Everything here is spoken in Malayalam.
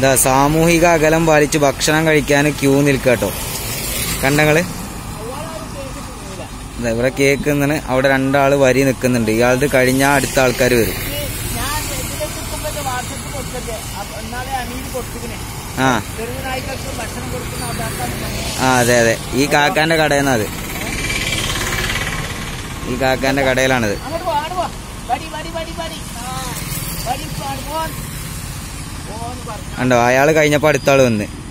ഇതാ സാമൂഹിക അകലം പാലിച്ച് ഭക്ഷണം കഴിക്കാൻ ക്യൂ നിൽക്കട്ടോ കണ്ടങ്ങള് ഇതാ ഇവിടെ കേക്ക് നിന്നാണ് അവിടെ രണ്ടാള് വരി നിൽക്കുന്നുണ്ട് ഇയാളത് കഴിഞ്ഞാൽ അടുത്ത ആൾക്കാർ വരും ഞാൻ ഇതിലേക്ക് എത്തുമ്പോൾ വാട്സപ്പ് കൊടുത്തത് അപ്പൊ എന്നാളെ അമീന് കൊടുത്തിങ്ങനെ ആ ചെറുനായ്ക്കൾക്ക് ഭക്ഷണം കൊടുക്കുന്ന അതാക്കാൻ ആ അതെ അതെ ഈ കാക്കാന്റെ കടയിൽ അത് ഈ കാക്കാന്റെ കടയിലാണിത് അങ്ങോട്ട് പോ അങ്ങോട്ട് പോ വടി വടി വടി വടി ആ വടി പോൺ പോൺ പോന്ന് പറഞ്ഞു കണ്ടോ അയാള് കഴിഞ്ഞപ്പോ അടുത്ത ആള് വന്ന്